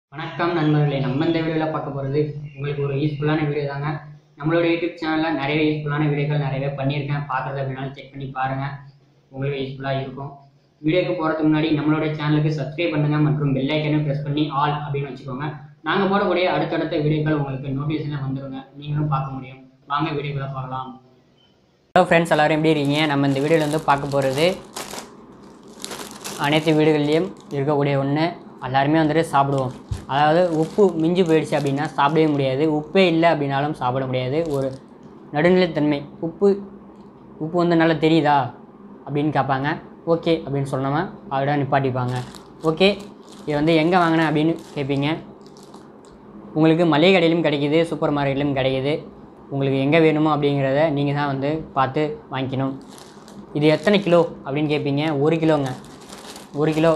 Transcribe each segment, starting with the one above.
வணக்கம் நண்பர்களே நம்ம இந்த வீடியோவில் பார்க்க போகிறது உங்களுக்கு ஒரு யூஸ்ஃபுல்லான வீடியோ தாங்க நம்மளோட யூடியூப் சேனலில் நிறைய யூஸ்ஃபுல்லான வீடியோக்கள் நிறையவே பண்ணியிருக்கேன் பார்க்குறது அப்படின்னாலும் செக் பண்ணி பாருங்கள் உங்களுக்கு யூஸ்ஃபுல்லாக இருக்கும் வீடியோக்கு போகிறதுக்கு முன்னாடி நம்மளோட சேனலுக்கு சப்ஸ்கிரைப் பண்ணுங்கள் மற்றும் பெல் ஐக்கனை ப்ரெஸ் பண்ணி ஆல் அப்படின்னு வச்சுக்கோங்க நாங்கள் போடக்கூடிய அடுத்தடுத்த வீடியோக்கள் உங்களுக்கு நோட்டிஃபிகேஷனில் வந்துருங்க நீங்களும் பார்க்க முடியும் வாங்க வீடியோக்களை பார்க்கலாம் ஹலோ ஃப்ரெண்ட்ஸ் எல்லோரும் எப்படி இருக்கீங்க நம்ம இந்த வீடியோவில் வந்து பார்க்க போகிறது அனைத்து வீடுகள்லேயும் இருக்கக்கூடிய ஒன்று எல்லாருமே வந்துட்டு சாப்பிடுவோம் அதாவது உப்பு மிஞ்சி போயிடுச்சு அப்படின்னா சாப்பிடவே முடியாது உப்பே இல்லை அப்படின்னாலும் சாப்பிட முடியாது ஒரு நடுநிலைத்தன்மை உப்பு உப்பு வந்து நல்லா தெரியுதா அப்படின்னு கேட்பாங்க ஓகே அப்படின்னு சொன்னோமா அதோட நிப்பாட்டிப்பாங்க ஓகே இது வந்து எங்கே வாங்கினேன் அப்படின்னு கேட்பீங்க உங்களுக்கு மளிகை கடையிலும் கிடைக்கிது சூப்பர் மார்க்கெட்லையும் கிடைக்கிது உங்களுக்கு எங்கே வேணுமோ அப்படிங்கிறத நீங்கள் தான் வந்து பார்த்து வாங்கிக்கணும் இது எத்தனை கிலோ அப்படின்னு கேட்பீங்க ஒரு கிலோங்க ஒரு கிலோ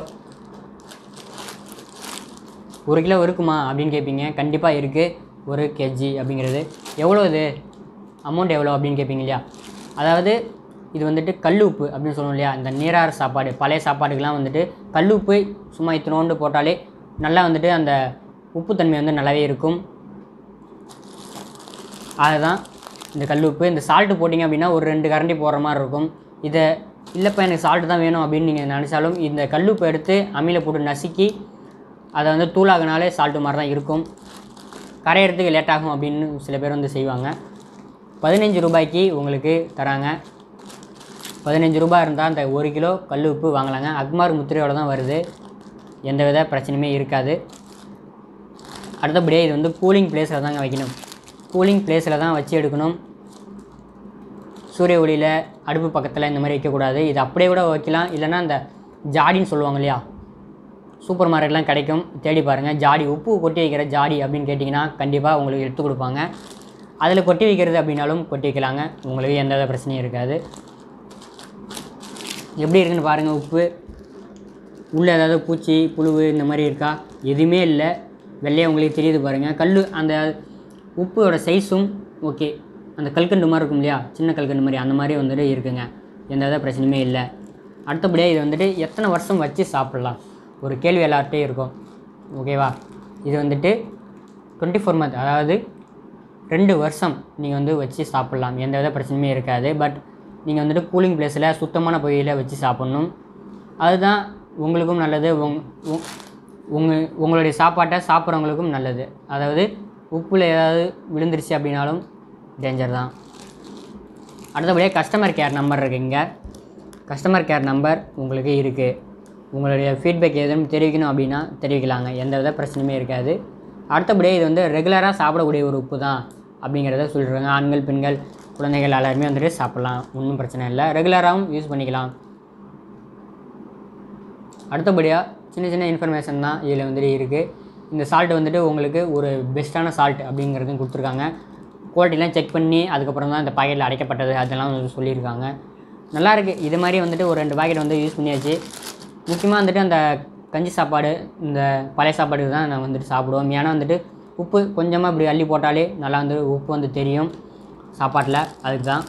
ஒரு கிலோ இருக்குமா அப்படின்னு கேட்பீங்க கண்டிப்பாக இருக்குது ஒரு கேஜி அப்படிங்கிறது எவ்வளோ இது அமௌண்ட் எவ்வளோ அப்படின்னு கேட்பீங்க இல்லையா அதாவது இது வந்துட்டு கல் உப்பு அப்படின்னு சொல்லுவோம் இல்லையா இந்த நீரார் சாப்பாடு பழைய சாப்பாடுக்கெலாம் வந்துட்டு கல் உப்பு சும்மா இத்தினோண்டு போட்டாலே நல்லா வந்துட்டு அந்த உப்புத்தன்மை வந்து நல்லாவே இருக்கும் அதுதான் இந்த கல் உப்பு இந்த சால்ட்டு போட்டிங்க அப்படின்னா ஒரு ரெண்டு கரண்டி போடுற மாதிரி இருக்கும் இதை இல்லைப்பா எனக்கு சால்ட்டு தான் வேணும் அப்படின்னு நீங்கள் நினச்சாலும் இந்த கல் உப்பு எடுத்து அம்மியில் போட்டு நசுக்கி அதை வந்து தூளாகினாலே சால்ட்டு மாதிரி தான் இருக்கும் கரையிறதுக்கு லேட் ஆகும் அப்படின்னு சில பேர் வந்து செய்வாங்க பதினஞ்சு ரூபாய்க்கு உங்களுக்கு தராங்க பதினஞ்சு ரூபாய் இருந்தால் அந்த ஒரு கிலோ கல் உப்பு வாங்கலாங்க அக்மார் முத்திரையோட தான் வருது எந்த வித பிரச்சனையுமே இருக்காது அடுத்தபடியாக இது வந்து கூலிங் பிளேஸில் தாங்க வைக்கணும் கூலிங் பிளேஸில் தான் வச்சு எடுக்கணும் சூரிய ஒளியில் அடுப்பு பக்கத்தில் இந்த மாதிரி வைக்கக்கூடாது இது அப்படியே கூட வைக்கலாம் இல்லைன்னா அந்த ஜாடின்னு சொல்லுவாங்க இல்லையா சூப்பர் மார்க்கெட்லாம் கிடைக்கும் தேடி பாருங்கள் ஜாடி உப்பு கொட்டி வைக்கிற ஜாடி அப்படின்னு கேட்டிங்கன்னா கண்டிப்பாக உங்களுக்கு எடுத்து கொடுப்பாங்க அதில் கொட்டி வைக்கிறது அப்படின்னாலும் கொட்டி வைக்கலாங்க உங்களுக்கு எந்த வித பிரச்சனையும் இருக்காது எப்படி இருக்குன்னு பாருங்கள் உப்பு உள்ளே ஏதாவது பூச்சி புழு இந்த மாதிரி இருக்கா எதுவுமே இல்லை வெள்ளையாக உங்களுக்கு தெரியுது பாருங்கள் கல் அந்த உப்போட சைஸும் ஓகே அந்த கல்கண்டு மாதிரி இருக்கும் இல்லையா சின்ன கல்கண்டு மாதிரி அந்த மாதிரி வந்துட்டு இருக்குங்க எந்த வித பிரச்சனையுமே இல்லை அடுத்தபடியாக இது வந்துட்டு எத்தனை வருஷம் வச்சு சாப்பிட்லாம் ஒரு கேள்வி எல்லார்ட்டையும் இருக்கும் ஓகேவா இது வந்துட்டு டுவெண்ட்டி ஃபோர் மந்த் அதாவது ரெண்டு வருஷம் நீங்கள் வந்து வச்சு சாப்பிட்லாம் எந்த வித பிரச்சனையுமே இருக்காது பட் நீங்கள் வந்துட்டு கூலிங் பிளேஸில் சுத்தமான பொய்யில் வச்சு சாப்பிட்ணும் அதுதான் உங்களுக்கும் நல்லது உங் உங் உங்கள் உங்களுடைய சாப்பாட்டை சாப்பிட்றவங்களுக்கும் நல்லது அதாவது உப்பில் ஏதாவது விழுந்துருச்சு அப்படின்னாலும் டேஞ்சர் தான் அடுத்தபடியாக கஸ்டமர் கேர் நம்பர் இருக்குது இங்கே கஸ்டமர் கேர் நம்பர் உங்களுக்கு இருக்குது உங்களுடைய ஃபீட்பேக் எதுவும் தெரிவிக்கணும் அப்படின்னா தெரிவிக்கலாங்க எந்த வித பிரச்சனையுமே இருக்காது அடுத்தபடியாக இது வந்து ரெகுலராக சாப்பிடக்கூடிய ஒரு உப்பு தான் அப்படிங்கிறத சொல்லிடுறாங்க ஆண்கள் பெண்கள் குழந்தைகள் எல்லாருமே வந்துட்டு சாப்பிட்லாம் ஒன்றும் பிரச்சனை இல்லை ரெகுலராகவும் யூஸ் பண்ணிக்கலாம் அடுத்தபடியாக சின்ன சின்ன இன்ஃபர்மேஷன் தான் இதில் வந்துட்டு இருக்குது இந்த சால்ட் வந்துட்டு உங்களுக்கு ஒரு பெஸ்ட்டான சால்ட் அப்படிங்கிறதையும் கொடுத்துருக்காங்க குவாலிட்டிலாம் செக் பண்ணி அதுக்கப்புறம் தான் இந்த பாக்கெட்டில் அடைக்கப்பட்டது அதெல்லாம் வந்து சொல்லியிருக்காங்க நல்லா இருக்குது இது மாதிரி வந்துட்டு ஒரு ரெண்டு பாக்கெட் வந்து யூஸ் பண்ணியாச்சு முக்கியமாக வந்துட்டு அந்த கஞ்சி சாப்பாடு இந்த பழைய சாப்பாடுக்கு தான் நான் வந்துட்டு சாப்பிடுவோம் ஏன்னா வந்துட்டு உப்பு கொஞ்சமாக இப்படி அள்ளி போட்டாலே நல்லா வந்து உப்பு வந்து தெரியும் சாப்பாட்டில் அதுக்கு தான்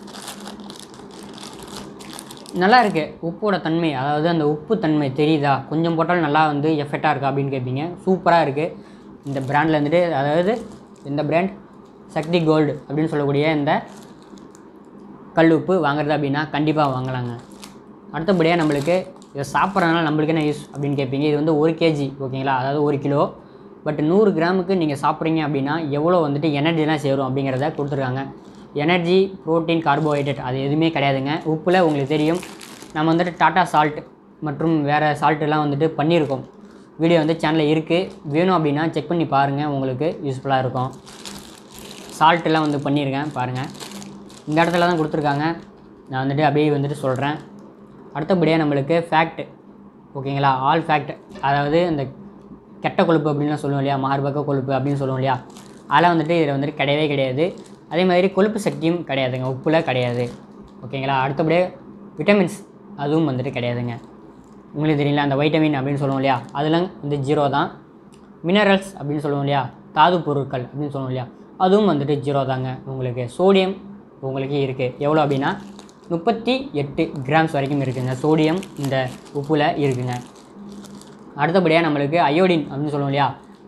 நல்லா இருக்குது உப்போட தன்மை அதாவது அந்த உப்பு தன்மை தெரியுதா கொஞ்சம் போட்டாலும் நல்லா வந்து எஃபெக்டாக இருக்கா அப்படின்னு கேட்பீங்க சூப்பராக இருக்குது இந்த பிராண்டில் வந்துட்டு அதாவது இந்த பிராண்ட் சக்தி கோல்டு அப்படின்னு சொல்லக்கூடிய இந்த கல் உப்பு வாங்குறது அப்படின்னா கண்டிப்பாக வாங்கலாங்க அடுத்தபடியாக நம்மளுக்கு இதை சாப்பிட்றதுனால நம்மளுக்கு என்ன யூஸ் அப்படின்னு கேட்பீங்க இது வந்து ஒரு கேஜி ஓகேங்களா அதாவது ஒரு கிலோ பட் நூறு கிராமுக்கு நீங்கள் சாப்பிட்றீங்க அப்படின்னா எவ்வளோ வந்துட்டு எனர்ஜிலாம் சேரும் அப்படிங்கிறத கொடுத்துருக்காங்க எனர்ஜி ப்ரோட்டீன் கார்போஹைட்ரேட் அது எதுவுமே கிடையாதுங்க உப்பில் உங்களுக்கு தெரியும் நம்ம வந்துட்டு டாட்டா சால்ட் மற்றும் வேறு சால்ட்டெல்லாம் வந்துட்டு பண்ணியிருக்கோம் வீடியோ வந்து சேனலில் இருக்குது வேணும் அப்படின்னா செக் பண்ணி பாருங்கள் உங்களுக்கு யூஸ்ஃபுல்லாக இருக்கும் சால்ட்டெல்லாம் வந்து பண்ணியிருக்கேன் பாருங்கள் இந்த இடத்துல தான் கொடுத்துருக்காங்க நான் வந்துட்டு அப்படியே வந்துட்டு சொல்கிறேன் அடுத்தபடியாக நம்மளுக்கு ஃபேக்ட் ஓகேங்களா ஆல் ஃபேக்ட் அதாவது இந்த கெட்ட கொழுப்பு அப்படின்லாம் சொல்லுவோம் இல்லையா மார்பக கொழுப்பு அப்படின்னு சொல்லுவோம் இல்லையா அதெல்லாம் வந்துட்டு இதில் வந்துட்டு கிடையவே கிடையாது அதே மாதிரி கொழுப்பு சக்தியும் கிடையாதுங்க உப்பில் கிடையாது ஓகேங்களா அடுத்தபடியாக விட்டமின்ஸ் அதுவும் வந்துட்டு கிடையாதுங்க உங்களுக்கு தெரியல அந்த வைட்டமின் அப்படின்னு சொல்லுவோம் இல்லையா அதெல்லாம் வந்து ஜீரோ தான் மினரல்ஸ் அப்படின்னு சொல்லுவோம் இல்லையா தாது பொருட்கள் அப்படின்னு சொல்லுவோம் இல்லையா அதுவும் வந்துட்டு ஜீரோ தாங்க உங்களுக்கு சோடியம் உங்களுக்கு இருக்குது எவ்வளோ அப்படின்னா முப்பத்தி எட்டு கிராம்ஸ் வரைக்கும் இருக்குங்க சோடியம் இந்த உப்பில் இருக்குங்க அடுத்தபடியாக நம்மளுக்கு அயோடின் அப்படின்னு சொல்லுவோம் இல்லையா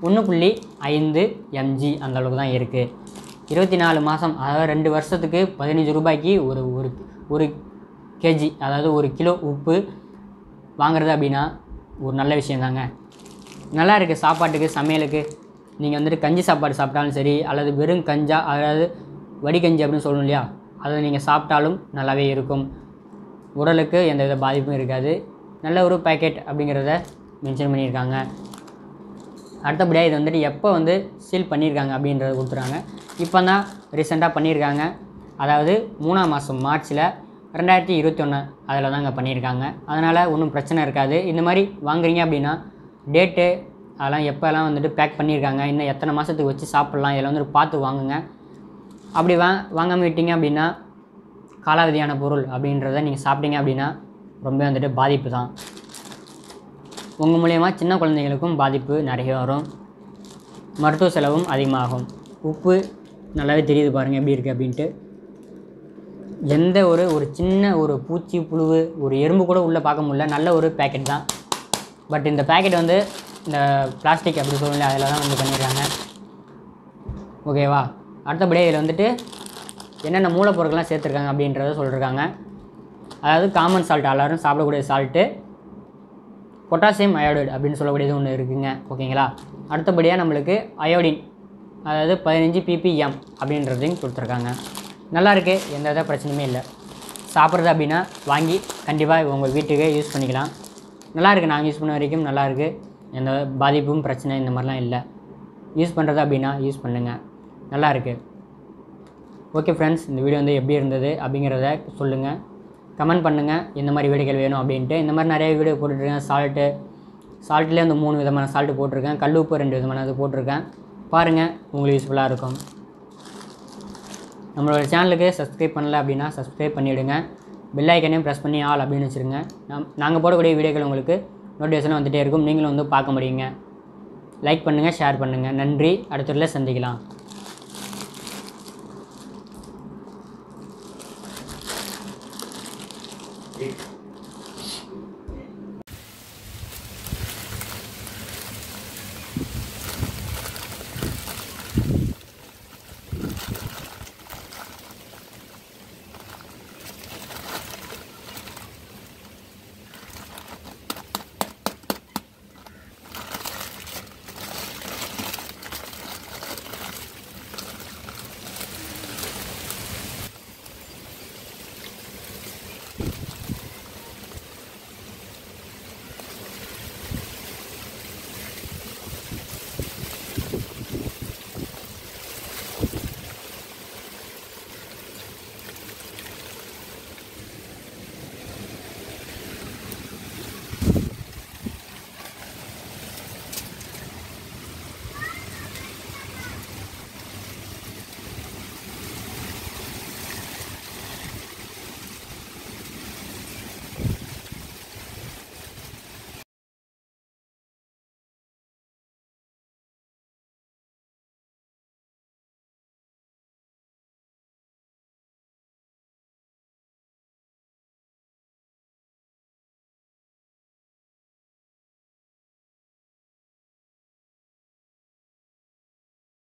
ஒன்று புள்ளி ஐந்து எம்ஜி அந்த அளவுக்கு தான் இருக்குது இருபத்தி நாலு மாதம் அதாவது ரெண்டு வருஷத்துக்கு பதினஞ்சு ரூபாய்க்கு ஒரு ஒரு ஒரு கேஜி அதாவது ஒரு கிலோ உப்பு வாங்குறது அப்படின்னா ஒரு நல்ல விஷயந்தாங்க நல்லா இருக்குது சாப்பாட்டுக்கு சமையலுக்கு நீங்கள் வந்துட்டு கஞ்சி சாப்பாடு சாப்பிட்டாலும் சரி அல்லது வெறும் கஞ்சா அதாவது வடிகஞ்சி அப்படின்னு சொல்லணும் இல்லையா அதை நீங்கள் சாப்பிட்டாலும் நல்லாவே இருக்கும் உடலுக்கு எந்தவித பாதிப்பும் இருக்காது நல்ல ஒரு பேக்கெட் அப்படிங்கிறத மென்ஷன் பண்ணியிருக்காங்க அடுத்தபடியாக இது வந்துட்டு எப்போ வந்து சீல் பண்ணியிருக்காங்க அப்படின்றத கொடுத்துறாங்க இப்போ தான் ரீசெண்டாக பண்ணியிருக்காங்க அதாவது மூணாம் மாதம் மார்ச்சில் ரெண்டாயிரத்தி இருபத்தி ஒன்று அதில் தாங்க பண்ணியிருக்காங்க அதனால் ஒன்றும் பிரச்சனை இருக்காது இந்த மாதிரி வாங்குறீங்க அப்படின்னா டேட்டு அதெல்லாம் எப்போல்லாம் வந்துட்டு பேக் பண்ணியிருக்காங்க இன்னும் எத்தனை மாதத்துக்கு வச்சு சாப்பிட்லாம் இதெல்லாம் வந்துட்டு பார்த்து வாங்குங்க அப்படி வா வாங்காமல் விட்டீங்க அப்படின்னா காலாவதியான பொருள் அப்படின்றத நீங்கள் சாப்பிட்டீங்க அப்படின்னா ரொம்ப வந்துட்டு பாதிப்பு தான் உங்கள் மூலயமா சின்ன குழந்தைங்களுக்கும் பாதிப்பு நிறைய வரும் மருத்துவ செலவும் அதிகமாகும் உப்பு நல்லாவே தெரியுது பாருங்கள் எப்படி இருக்குது அப்படின்ட்டு எந்த ஒரு ஒரு சின்ன ஒரு பூச்சி புழுவு ஒரு எறும்பு கூட உள்ளே பார்க்க முடியல நல்ல ஒரு பேக்கெட் தான் பட் இந்த பேக்கெட் வந்து இந்த பிளாஸ்டிக் அப்படி சொல்லல அதில் தான் வந்து பண்ணிடுறாங்க ஓகேவா அடுத்தபடியாக இதில் வந்துட்டு என்னென்ன மூலப்பொருட்கள்லாம் சேர்த்துருக்காங்க அப்படின்றத சொல்லியிருக்காங்க அதாவது காமன் சால்ட் எல்லாரும் சாப்பிடக்கூடிய சால்ட்டு பொட்டாசியம் அயோடைடு அப்படின்னு சொல்லக்கூடியது ஒன்று இருக்குங்க ஓகேங்களா அடுத்தபடியாக நம்மளுக்கு அயோடின் அதாவது பதினஞ்சு பிபிஎம் அப்படின்றதையும் கொடுத்துருக்காங்க நல்லா இருக்கு எந்த வித பிரச்சனையுமே இல்லை சாப்பிட்றது அப்படின்னா வாங்கி கண்டிப்பாக உங்கள் வீட்டுக்கு யூஸ் பண்ணிக்கலாம் நல்லா இருக்கு நாங்கள் யூஸ் பண்ண வரைக்கும் நல்லா இருக்கு எந்த பாதிப்பும் பிரச்சனை இந்த மாதிரிலாம் இல்லை யூஸ் பண்ணுறது அப்படின்னா யூஸ் பண்ணுங்கள் நல்லா இருக்கு ஓகே ஃப்ரெண்ட்ஸ் இந்த வீடியோ வந்து எப்படி இருந்தது அப்படிங்கிறத சொல்லுங்கள் கமெண்ட் பண்ணுங்கள் எந்த மாதிரி வீடியோக்கள் வேணும் அப்படின்ட்டு இந்த மாதிரி நிறைய வீடியோ போட்டுட்ருக்கேன் சால்ட்டு சால்ட்லேயே வந்து மூணு விதமான சால்ட்டு போட்டிருக்கேன் கல் உப்பு ரெண்டு விதமான இது போட்டிருக்கேன் பாருங்கள் உங்களுக்கு யூஸ்ஃபுல்லாக இருக்கும் நம்மளோட சேனலுக்கு சப்ஸ்கிரைப் பண்ணல அப்படின்னா சப்ஸ்கிரைப் பண்ணிவிடுங்க பெல் ஐக்கனையும் ப்ரெஸ் பண்ணி ஆல் அப்படின்னு வச்சுருங்க நம் நாங்கள் போடக்கூடிய வீடியோக்கள் உங்களுக்கு நோட்டிஃபிகேஷன் வந்துகிட்டே இருக்கும் நீங்களும் வந்து பார்க்க முடியுங்க லைக் பண்ணுங்கள் ஷேர் பண்ணுங்கள் நன்றி அடுத்த வீடியோல சந்திக்கலாம் Eight.